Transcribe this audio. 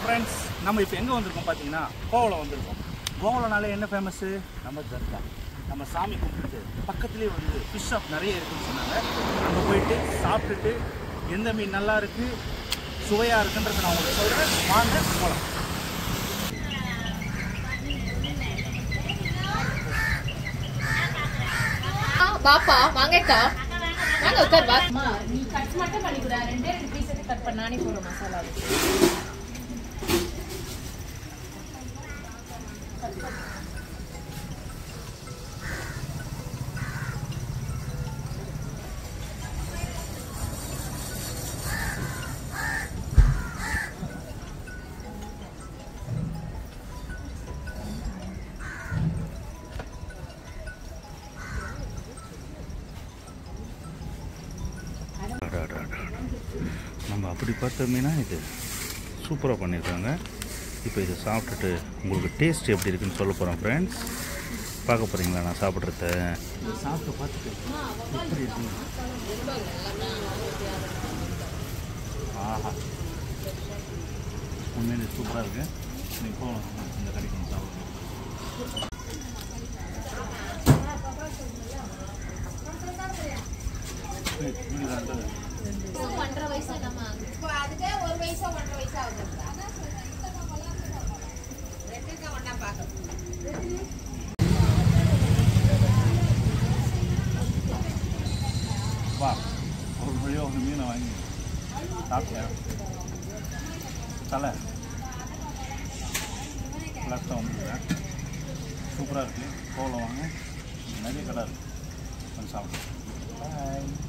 friends நம்ம இப்போ எங்கே வந்திருக்கோம் பார்த்தீங்கன்னா கோவலம் வந்திருக்கோம் கோவலனாலே என்ன ஃபேமஸ்ஸு நம்ம தர்கா நம்ம சாமி கும்பிட்டுட்டு பக்கத்துலேயே வந்து ஃபிஷ் ஷாப் நிறைய இருக்குன்னு சொன்னாங்க அங்கே போயிட்டு சாப்பிட்டுட்டு எந்த மீன் நல்லா இருக்கு சுவையாக இருக்குன்றதை நான் உங்களுக்கு சொல்கிறேன் வாங்க போகலாம் ஆ, பாப்பா வாங்கக்கா வாங்க உட்கார் வா அம்மா நீ கட் மட்டும் பண்ணி கொடு ரெண்டே ரெண்டு பீஸ் எடுத்து கட் பண்ண நானே போடுறேன் மசாலா நம்ம அப்படி பார்த்தோம்னா இது சூப்பராக பண்ணியிருக்காங்க இப்போ இதை சாப்பிட்டுட்டு உங்களுக்கு டேஸ்ட் எப்படி இருக்குன்னு சொல்ல போகிறேன் ஃப்ரெண்ட்ஸ் பார்க்க போகிறீங்களா நான் சாப்பிட்றத சாப்பிட்டு பார்த்துட்டு எப்படி இருக்கு ஆஹா உண்மையிலே சூப்பராக இருக்கு நீங்கள் போகலாம் இந்த கடைக்கு வந்து சாப்பிடுங்க ஒன்றரை வயசு நம்ம அதுக்கே ஒரு வயசா ஒன்றரை வயசா ஆகுது வா ஒரு வழியாக ஒரு மீனை வாங்கி சாப்பிட்டேன் தலை லாஸ்ட்டாக வந்துருக்கேன் சூப்பராக இருக்குது கோலம் வாங்க நிறைய கடை இருக்குது வந்து சாப்பிடுறேன் பாய்